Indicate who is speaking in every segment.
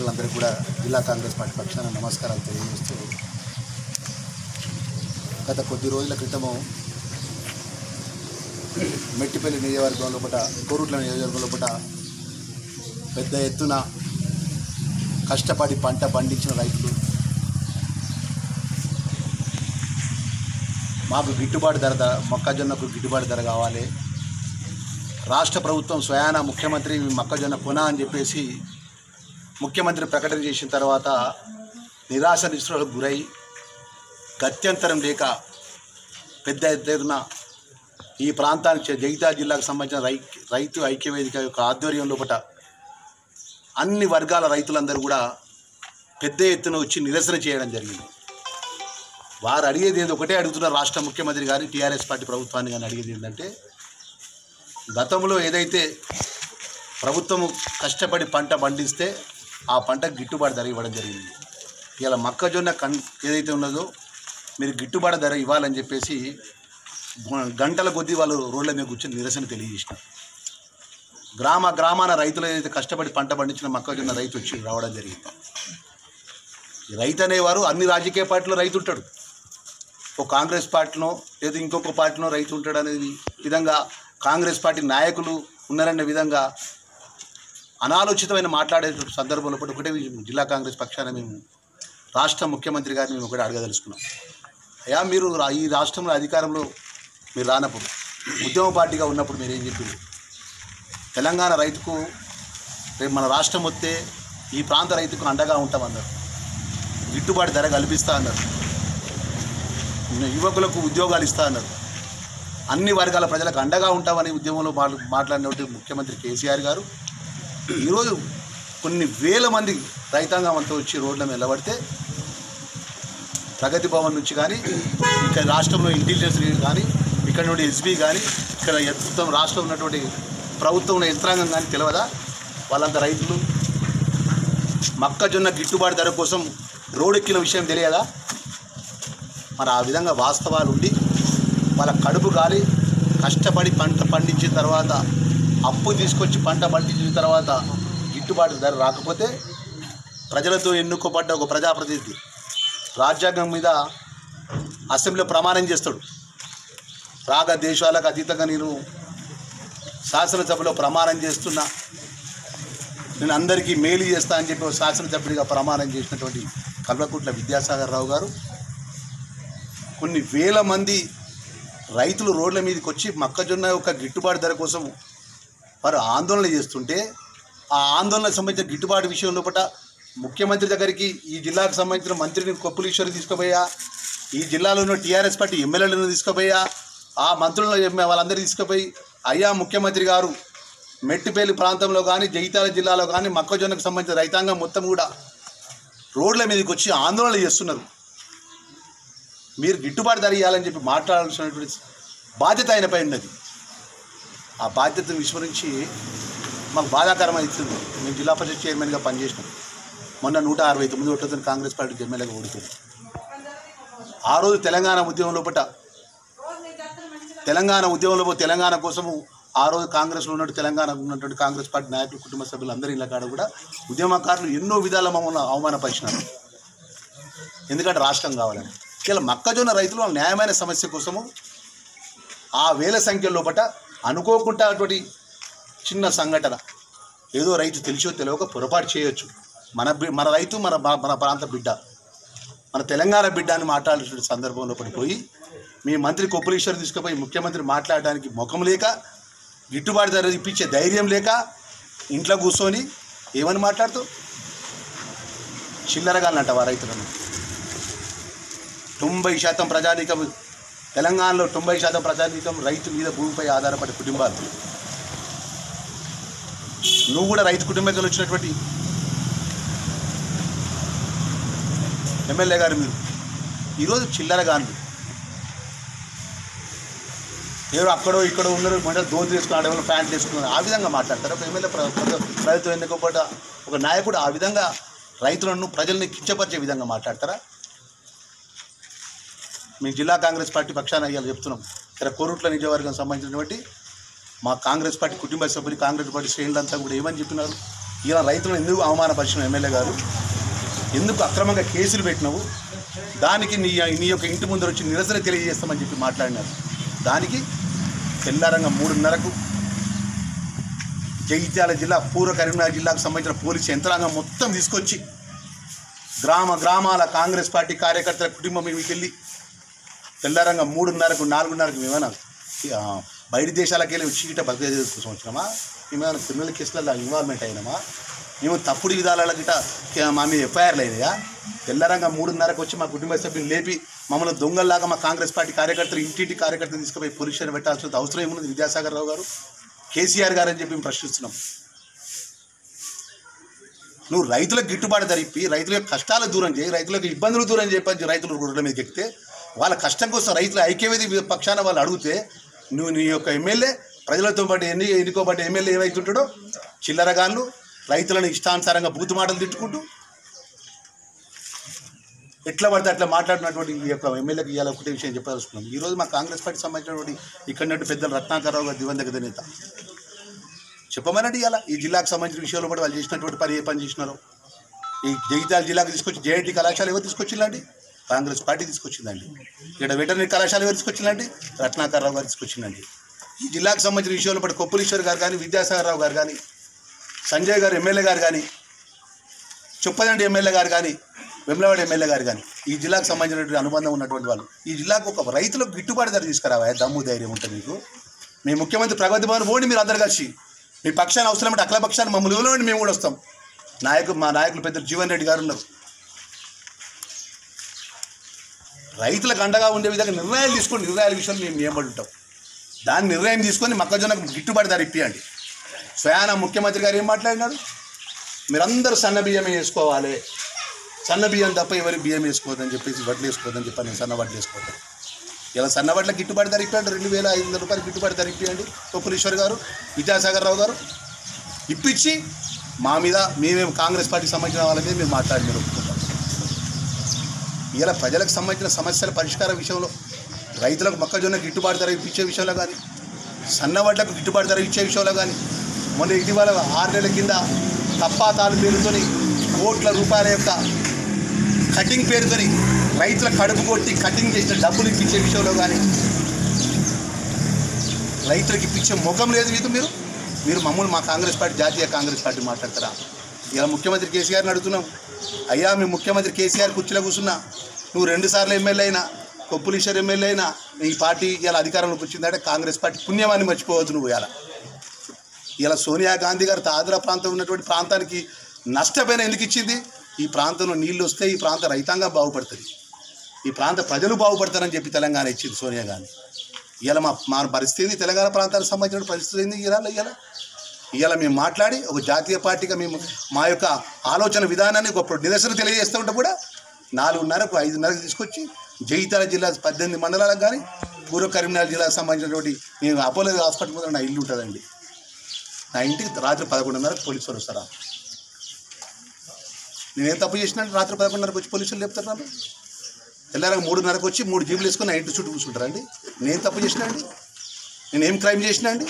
Speaker 1: మిత్రులందరికీ కూడా జిల్లా కాంగ్రెస్ పార్టీ పక్షాన నమస్కారాలు తెలియజేస్తూ గత కొద్ది రోజుల క్రితము మెట్టిపల్లి నియోజకవర్గం లోపల కోరుట్ల నియోజకవర్గం లోపల పెద్ద ఎత్తున కష్టపడి పంట పండించిన రైతులు మాకు గిట్టుబాటు ధర ధర మొక్కజొన్నకు గిట్టుబాటు ధర కావాలి రాష్ట్ర ప్రభుత్వం స్వయాన ముఖ్యమంత్రి మొక్కజొన్న కొన అని చెప్పేసి ముఖ్యమంత్రి ప్రకటన చేసిన తర్వాత నిరాశ నిస్పృహలకు గురై గత్యంతరం లేక పెద్ద ఎత్తున ఈ ప్రాంతానికి చె- జగిత్యాల జిల్లాకు సంబంధించిన రై రైతు ఐక్యవేదిక యొక్క ఆధ్వర్యం లోపల అన్ని వర్గాల రైతులందరూ కూడా పెద్ద ఎత్తున వచ్చి నిరసన చేయడం జరిగింది వారు అడిగేది ఏంది ఒకటే అడుగుతున్నారు రాష్ట్ర ముఖ్యమంత్రి గారిని టీఆర్ఎస్ పార్టీ ప్రభుత్వాన్ని కానీ అడిగేది ఏంటంటే గతంలో ఏదైతే ప్రభుత్వం కష్టపడి పంట పండిస్తే ఆ పంటకు గిట్టుబాటు ధర ఇవ్వడం జరిగింది ఇలా మొక్కజొన్న కన్ ఏదైతే ఉన్నదో మీరు గిట్టుబాటు ధర ఇవ్వాలని చెప్పేసి గ- గంటల కొద్దీ వాళ్ళు రోడ్ల మీద కూర్చొని నిరసన తెలియజేసినారు గ్రామ గ్రామాన రైతులు ఏదైతే కష్టపడి పంట పండించిన మొక్కజొన్న రైతు వచ్చి రావడం జరిగింది ఈ రైతు అనేవారు అన్ని రాజకీయ పార్టీలో రైతు ఉంటాడు ఒక కాంగ్రెస్ పార్టీలో లేదా ఇంకొక పార్టీలో రైతు ఉంటాడు అనేది విధంగా కాంగ్రెస్ పార్టీ నాయకులు ఉన్నారనే విధంగా అనాలోచితమైన మాట్లాడే సందర్భంలో కూడా ఒకటే జిల్లా కాంగ్రెస్ పక్షాన మేము రాష్ట్ర ముఖ్యమంత్రి గారిని మేము ఒకటి అడగదలుచుకున్నాం అయ్యా మీరు రా- ఈ రాష్ట్రంలో అధికారంలో మీరు రానప్పుడు ఉద్యమ పార్టీగా ఉన్నప్పుడు మీరు ఏం చెప్పారు తెలంగాణ రైతుకు రేపు మన రాష్ట్రం వస్తే ఈ ప్రాంత రైతుకు అండగా ఉంటామన్నారు గిట్టుబాటు ధర కల్పిస్తా అన్నారు యువకులకు ఉద్యోగాలు ఇస్తా అన్నారు అన్ని వర్గాల ప్రజలకు అండగా ఉంటామని ఉద్యమంలో మాట్లా మాట్లాడినటువంటి ముఖ్యమంత్రి కేసీఆర్ గారు ఈరోజు కొన్ని వేల మంది రైతాంగం అంతా వచ్చి రోడ్ల మీద నిలబడితే ప్రగతి భవన్ నుంచి కానీ ఇక్కడ రాష్ట్రంలో ఇంటెలిజెన్స్ కానీ ఇక్కడ నుండి ఎస్బీ కానీ ఇక్కడ మొత్తం రాష్ట్రంలో ఉన్నటువంటి ప్రభుత్వం యంత్రాంగం కానీ తెలియదా వాళ్ళంతా రైతులు మొక్కజొన్న గిట్టుబాటు ధర కోసం రోడెక్కిన విషయం తెలియదా మరి ఆ విధంగా వాస్తవాలు ఉండి వాళ్ళ కడుపు గాలి కష్టపడి పంట పండించిన తర్వాత అప్పు తీసుకొచ్చి పంట పండించిన తర్వాత గిట్టుబాటు ధర రాకపోతే ప్రజలతో ఎన్నుకోబడ్డ ఒక ప్రజాప్రతినిధి రాజ్యాంగం మీద అసెంబ్లీలో ప్రమాణం చేస్తాడు రాగ దేశాలకు అతీతంగా నేను శాసనసభలో ప్రమాణం చేస్తున్నా నేను అందరికీ మేలు చేస్తా అని చెప్పి ఒక శాసనసభ్యుడిగా ప్రమాణం చేసినటువంటి కల్వకుంట్ల విద్యాసాగర్ రావు గారు కొన్ని వేల మంది రైతులు రోడ్ల మీదకి వచ్చి మొక్కజొన్న యొక్క గిట్టుబాటు ధర కోసం వారు ఆందోళన చేస్తుంటే ఆ ఆందోళనకు సంబంధించిన గిట్టుబాటు విషయం లోపల ముఖ్యమంత్రి దగ్గరికి ఈ జిల్లాకు సంబంధించిన మంత్రిని కొప్పులీశ్వరి తీసుకుపోయా ఈ జిల్లాలో ఉన్న టీఆర్ఎస్ పార్టీ ఎమ్మెల్యేలను తీసుకుపోయా ఆ మంత్రులను ఎమ్మె- వాళ్ళందరూ తీసుకుపోయి అయ్యా ముఖ్యమంత్రి గారు మెట్టిపల్లి ప్రాంతంలో కానీ జగిత్యాల జిల్లాలో కానీ మొక్కజొన్నకు సంబంధించిన రైతాంగం మొత్తం కూడా రోడ్ల మీదకి వచ్చి ఆందోళన చేస్తున్నారు మీరు గిట్టుబాటు ధర ఇవ్వాలని చెప్పి మాట్లాడాల్సినటువంటి బాధ్యత ఆయనపై ఉన్నది ఆ బాధ్యతను విస్మరించి మాకు బాధాకరం అవుతుంది మేము జిల్లా పరిషత్ చైర్మన్గా పనిచేసినాం మొన్న నూట అరవై తొమ్మిది ఓట్లతో కాంగ్రెస్ పార్టీకి ఎమ్మెల్యేగా ఓడిపోయింది ఆ రోజు తెలంగాణ ఉద్యమం లోపల తెలంగాణ ఉద్యమంలో తెలంగాణ కోసము ఆ రోజు కాంగ్రెస్లో ఉన్నట్టు తెలంగాణకు ఉన్నటువంటి కాంగ్రెస్ పార్టీ నాయకులు కుటుంబ సభ్యులు అందరూ ఇళ్ళ కాడ కూడా ఉద్యమకారులు ఎన్నో విధాల మమ్మల్ని అవమానపరిచినారు ఎందుకంటే రాష్ట్రం కావాలని ఇలా మొక్కజొన్న రైతులు వాళ్ళ న్యాయమైన సమస్య కోసము ఆ వేల సంఖ్య లోపట అనుకోకుండా అటువంటి చిన్న సంఘటన ఏదో రైతు తెలిసో తెలియక పొరపాటు చేయొచ్చు మన బి- మన రైతు మన బా- మన ప్రాంత బిడ్డ మన తెలంగాణ బిడ్డ అని మాట్లాడాల్సిన సందర్భంలో పడిపోయి మీ మంత్రి కొప్పులీశ్వర్ తీసుకుపోయి ముఖ్యమంత్రి మాట్లాడడానికి ముఖం లేక గిట్టుబాటు ధర ఇప్పించే ధైర్యం లేక ఇంట్లో కూర్చొని ఏమని మాట్లాడుతూ చిల్లరగాలంట రైతులను తొంభై శాతం ప్రజానీకం తెలంగాణలో తొంభై శాతం ప్రజానీకం రైతు మీద భూమిపై ఆధారపడే కుటుంబాలు నువ్వు కూడా రైతు కుటుంబంలో వచ్చినటువంటి ఎమ్మెల్యే గారు మీరు ఈరోజు చిల్లరగాన్లు ఎవరు అక్కడో ఇక్కడో ఉన్నారు మంటలు దోతి వేసుకున్నారు ఎవరు ప్యాంట్లు వేసుకున్నారు ఆ విధంగా మాట్లాడతారు ఒక ఎమ్మెల్యే ప్ర- ప్ర- ప్రభుత్వం ఎన్నుకోబడ్డ ఒక నాయకుడు ఆ విధంగా రైతులను ప్రజల్ని కించపరిచే విధంగా మాట్లాడతారా మేము జిల్లా కాంగ్రెస్ పార్టీ పక్షాన ఇవాళ చెప్తున్నాం ఇక్కడ కోరుట్ల నియోజకవర్గం సంబంధించినటువంటి మా కాంగ్రెస్ పార్టీ కుటుంబ సభ్యులు కాంగ్రెస్ పార్టీ శ్రేణులంతా కూడా ఏమని చెప్పినారు ఇలా రైతులను ఎందుకు అవమానపరిచిన ఎమ్మెల్యే గారు ఎందుకు అక్రమంగా కేసులు పెట్టినావు దానికి నీ నీ యొక్క ఇంటి ముందర వచ్చి నిరసన తెలియజేస్తామని చెప్పి మాట్లాడినారు దానికి తెల్లారంగా మూడున్నరకు జగిత్యాల జిల్లా పూర్వ కరీంనగర్ జిల్లాకు సంబంధించిన పోలీసు యంత్రాంగం మొత్తం తీసుకొచ్చి గ్రామ గ్రామాల కాంగ్రెస్ పార్టీ కార్యకర్తల కుటుంబం మీకు వెళ్ళి తెల్లారంగా మూడున్నరకు నాలుగున్నరకు మేమేనా ఆ, బయట దేశాలకు వెళ్ళి చీట బతికే కోసం వచ్చినామా మేమేమైనా క్రిమినల్ కేసులలో ఇన్వాల్వ్మెంట్ అయినామా మేము తప్పుడు విధాల గిట కే- మా మీద ఎఫ్ఐఆర్లు అయినాయా తెల్లారంగా మూడున్నరకు వచ్చి మా కుటుంబ సభ్యులు లేపి మమ్మల్ని దొంగల్లాగా మా కాంగ్రెస్ పార్టీ కార్యకర్తలు ఇంటింటి కార్యకర్తలు తీసుకుపోయి పోలీస్ స్టేషన్ పెట్టాల్సిన అవసరం ఏమున్నది విద్యాసాగర్ రావు గారు కేసీఆర్ గారు అని చెప్పి మేము ప్రశ్నిస్తున్నాం నువ్వు రైతులకు గిట్టుబాటు ధరిపి రైతుల యొక్క కష్టాలు దూరం చేయి రైతులకు ఇబ్బందులు దూరం చెప్పని రైతులు రోడ్ల మీదకి ఎక్కితే వాళ్ళ కష్టం కోసం రైతుల ఐక్యవేది పక్షాన వాళ్ళు అడిగితే నువ్వు నీ యొక్క ఎమ్మెల్యే ప్రజలతో పాటు ఎన్ని ఎన్నుకోబడ్డ ఎమ్మెల్యే ఏమైతుంటాడో చిల్లరగాళ్ళు రైతులను ఇష్టానుసారంగా బూతు మాటలు తిట్టుకుంటూ ఎట్లా పడితే అట్లా మాట్లాడినటువంటి ఈ యొక్క ఎమ్మెల్యేకి ఇవాళ ఒకటే విషయం చెప్పదలుచుకున్నాం ఈరోజు మా కాంగ్రెస్ పార్టీ సంబంధించినటువంటి ఇక్కడ పెద్దలు రత్నాకరరావు గారు దివంగత నేత చెప్పమనండి ఇవాళ ఈ జిల్లాకు సంబంధించిన విషయంలో కూడా వాళ్ళు చేసినటువంటి పని ఏ పని చేసినారో ఈ జగిత్యాల జిల్లాకు తీసుకొచ్చి జేఐటీ కళాశాల ఎవరు తీసుకొచ్చిందండి కాంగ్రెస్ పార్టీ తీసుకొచ్చిందండి ఇక్కడ వెటర్నరీ కళాశాల ఎవరు తీసుకొచ్చిందండి రత్నాకర్రావు గారు తీసుకొచ్చిందండి ఈ జిల్లాకు సంబంధించిన విషయంలో పడి కొప్పులీశ్వర్ గారు కానీ విద్యాసాగర్ రావు గారు కానీ సంజయ్ గారు ఎమ్మెల్యే గారు కానీ చొప్పదండి ఎమ్మెల్యే గారు కానీ వెమ్లవాడి ఎమ్మెల్యే గారు కానీ ఈ జిల్లాకు సంబంధించినటువంటి అనుబంధం ఉన్నటువంటి వాళ్ళు ఈ జిల్లాకు ఒక రైతులకు గిట్టుబాటు ధర తీసుకురావా దమ్ము ధైర్యం ఉంటుంది మీకు మీ ముఖ్యమంత్రి ప్రగతి భవన్ పోండి మీరు అందరు కలిసి మీ పక్షాన్ని అవసరం అంటే అఖిల పక్షాన్ని మమ్మల్ని ఇవ్వలేమండి మేము కూడా వస్తాం నాయకులు మా నాయకులు పెద్దలు జీవన్ రెడ్డి గారు ఉన్నారు రైతులకు అండగా ఉండే విధంగా నిర్ణయాలు తీసుకొని నిర్ణయాల విషయంలో మేము మేంబడి ఉంటాం దాని నిర్ణయం తీసుకొని మొక్కజొన్నకు గిట్టుబాటు ధర ఇప్పియండి స్వయాన ముఖ్యమంత్రి గారు ఏం మాట్లాడినారు మీరందరూ సన్న బియ్యమే వేసుకోవాలి సన్న బియ్యం తప్ప ఎవరి బియ్యం వేసుకోవద్దని చెప్పేసి వడ్లు వేసుకోవద్దని చెప్పి నేను సన్న వడ్లు వేసుకోవద్దు ఇలా సన్న వడ్ల గిట్టుబాటు ధర ఇప్పియండి రెండు వేల ఐదు వందల రూపాయలు గిట్టుబాటు ధర ఇప్పియండి కొప్పులీశ్వర్ గారు విద్యాసాగర్ రావు గారు ఇప్పించి మా మీద మేమేం కాంగ్రెస్ పార్టీకి సంబంధించిన వాళ్ళ మీద మేము మాట్లాడి మీరు ఒప్పుకుంటాం ఇలా ప్రజలకు సంబంధించిన సమస్యల పరిష్కార విషయంలో రైతులకు మొక్కజొన్న గిట్టుబాటు ధర ఇప్పించే విషయంలో కానీ సన్న వడ్లకు గిట్టుబాటు ధర ఇచ్చే విషయంలో కానీ మొన్న ఇటీవల ఆరు నెలల కింద తప్పాతాలు పేరుతోని కోట్ల రూపాయల యొక్క కటింగ్ పేరుతోని రైతుల కడుపు కొట్టి కటింగ్ చేసిన డబ్బులు ఇప్పించే విషయంలో కానీ రైతులకు ఇప్పించే ముఖం లేదు మీకు మీరు మీరు మమ్మల్ని మా కాంగ్రెస్ పార్టీ జాతీయ కాంగ్రెస్ పార్టీ మాట్లాడతారా ఇలా ముఖ్యమంత్రి కేసీఆర్ని అడుగుతున్నాం అయ్యా మీ ముఖ్యమంత్రి కేసీఆర్ కుర్చీలో కూర్చున్నా నువ్వు రెండుసార్లు ఎమ్మెల్యే అయినా కొప్పులీశ్వర్ ఎమ్మెల్యే అయినా ఈ పార్టీ ఇలా అధికారంలోకి వచ్చిందంటే కాంగ్రెస్ పార్టీ పుణ్యమాన్ని మర్చిపోవద్దు నువ్వు ఇలా ఇలా సోనియా గాంధీ గారు ఆంధ్ర ప్రాంతం ఉన్నటువంటి ప్రాంతానికి నష్టపోయిన ఎందుకు ఇచ్చింది ఈ ప్రాంతంలో నీళ్ళు వస్తే ఈ ప్రాంత రైతాంగం బాగుపడుతుంది ఈ ప్రాంత ప్రజలు బాగుపడతారని చెప్పి తెలంగాణ ఇచ్చింది సోనియా గాంధీ ఇవాళ మా మా పరిస్థితి తెలంగాణ ప్రాంతానికి సంబంధించిన పరిస్థితి ఏంది ఇవాళ ఇవాళ ఇవాళ మేము మాట్లాడి ఒక జాతీయ పార్టీగా మేము మా యొక్క ఆలోచన విధానాన్ని ఒక నిరసన తెలియజేస్తూ ఉంటే కూడా నాలుగున్నరకు ఐదున్నరకు తీసుకొచ్చి జగిత్యాల జిల్లా పద్దెనిమిది మండలాలకు కానీ పూర్వ కరీంనగర్ జిల్లాకు సంబంధించినటువంటి నేను అపోలో హాస్పిటల్ ముందు నా ఇల్లు ఉంటుందండి నా ఇంటికి రాత్రి పదకొండున్నరకు పోలీసులు వస్తారా నేనేం తప్పు చేసినా రాత్రి పదకొండున్నరకు వచ్చి పోలీసులు లేపుతారు నన్ను తెల్లారగా మూడున్నరకు వచ్చి మూడు జీబులు వేసుకొని నా ఇంటి చుట్టూ కూర్చుంటారా అండి నేను తప్పు చేసినా అండి నేను ఏం క్రైమ్ చేసినా అండి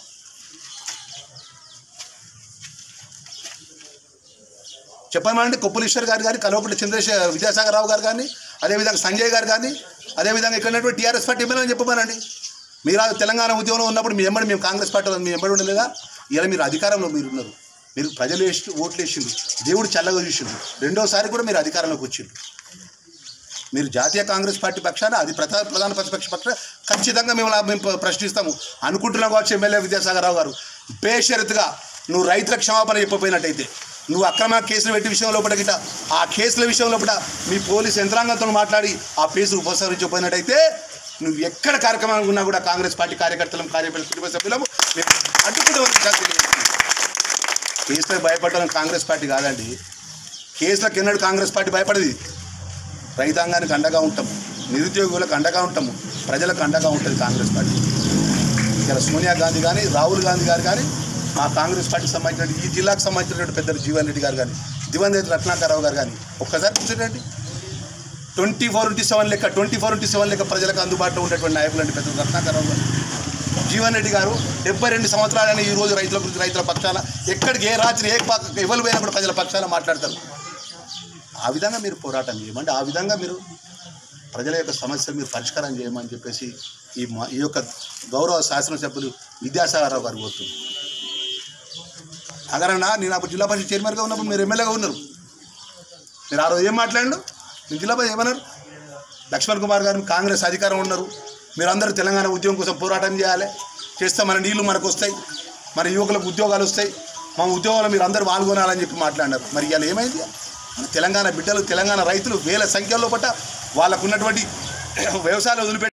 Speaker 1: చెప్పమండి కొప్పులీశ్వర్ గారు కానీ కల్వకుంట్ల చంద్రశేఖర్ విద్యాసాగర్ రావు గారు కానీ అదేవిధంగా సంజయ్ గారు కానీ అదేవిధంగా ఇక్కడ ఉన్నటువంటి టీఆర్ఎస్ పార్టీ ఎమ్మెల్యే చెప్పమనండి మీరు ఆ తెలంగాణ ఉద్యమంలో ఉన్నప్పుడు మీ ఎమ్మడి మేము కాంగ్రెస్ పార్టీ మీ ఎమ్మడి ఉండలేదా ఇలా మీరు అధికారంలో మీరు ఉన్నారు మీరు ప్రజలు వేసి ఓట్లు వేసిండ్రు దేవుడు చల్లగా చూసిండ్రు రెండోసారి కూడా మీరు అధికారంలోకి వచ్చిండ్రు మీరు జాతీయ కాంగ్రెస్ పార్టీ పక్షాన అది ప్రధాన ప్రధాన ప్రతిపక్ష పక్ష ఖచ్చితంగా మేము లా- మేము ప్ర- ప్రశ్నిస్తాము అనుకుంటున్నాం కావచ్చు ఎమ్మెల్యే విద్యాసాగర్ రావు గారు బేషరతుగా నువ్వు రైతులకు క్షమాపణ చెప్పపోయినట్టయితే నువ్వు అక్రమ కేసులు పెట్టి విషయం లోపల గిట ఆ కేసుల విషయం లోపల మీ పోలీసు యంత్రాంగంతో మాట్లాడి ఆ కేసులు ఉపసంహరించకపోయినట్టయితే నువ్వు ఎక్కడ కార్యక్రమాలు ఉన్నా కూడా కాంగ్రెస్ పార్టీ కార్యకర్తలం కార్యకర్తల కుటుంబ సభ్యులము మేము అడ్డుకుంటామని తెలియజేస్తున్నాం. కేసులకు భయపడడం కాంగ్రెస్ పార్టీ కాదండి కేసులకు ఎన్నడూ కాంగ్రెస్ పార్టీ భయపడది రైతాంగానికి అండగా ఉంటాము నిరుద్యోగులకు అండగా ఉంటాము ప్రజలకు అండగా ఉంటుంది కాంగ్రెస్ పార్టీ ఇలా సోనియా గాంధీ కానీ రాహుల్ గాంధీ గారు కానీ మా కాంగ్రెస్ పార్టీకి సంబంధించిన ఈ జిల్లాకు సంబంధించినటువంటి పెద్దలు జీవన్ రెడ్డి గారు కానీ దివంగత రత్నాకరరావు గారు కానీ ఒక్కసారి కూర్చోండి ట్వంటీ ఫోర్ ఇంటూ సెవెన్ లెక్క ట్వంటీ ఫోర్ ఇంటూ సెవెన్ లెక్క ప్రజలకు అందుబాటులో ఉండేటువంటి నాయకులు అంటే పెద్దలు రత్నాకరరావు గారు జీవన్ రెడ్డి గారు డెబ్బై రెండు సంవత్సరాలైన ఈ రోజు రైతుల గురించి రైతుల పక్షాన ఎక్కడికి ఏ రాత్రి ఏ పక్క ఎవరు పోయినా కూడా ప్రజల పక్షాన మాట్లాడతారు ఆ విధంగా మీరు పోరాటం చేయమండి ఆ విధంగా మీరు ప్రజల యొక్క సమస్యలు మీరు పరిష్కారం చేయమని చెప్పేసి ఈ మా- ఈ యొక్క గౌరవ శాసనసభ్యులు విద్యాసాగరరావు గారు కోరుతుంది అగరన్నా నేను అప్పుడు జిల్లా పరిషత్ చైర్మన్గా ఉన్నప్పుడు మీరు ఎమ్మెల్యేగా ఉన్నారు మీరు ఆ రోజు ఏం మాట్లాడండు మీ జిల్లా పరిషత్ ఏమన్నారు లక్ష్మణ్ కుమార్ గారు కాంగ్రెస్ అధికారం ఉన్నారు మీరందరూ తెలంగాణ ఉద్యమం కోసం పోరాటం చేయాలి చేస్తే మన నీళ్లు మనకు వస్తాయి మన యువకులకు ఉద్యోగాలు వస్తాయి మా ఉద్యోగాలు మీరు అందరూ పాల్గొనాలని చెప్పి మాట్లాడినారు మరి ఇవాళ ఏమైంది మన తెలంగాణ బిడ్డలు తెలంగాణ రైతులు వేల సంఖ్యలో పట్ట వాళ్ళకున్నటువంటి వ్యవసాయాలు వదిలిపెట్టి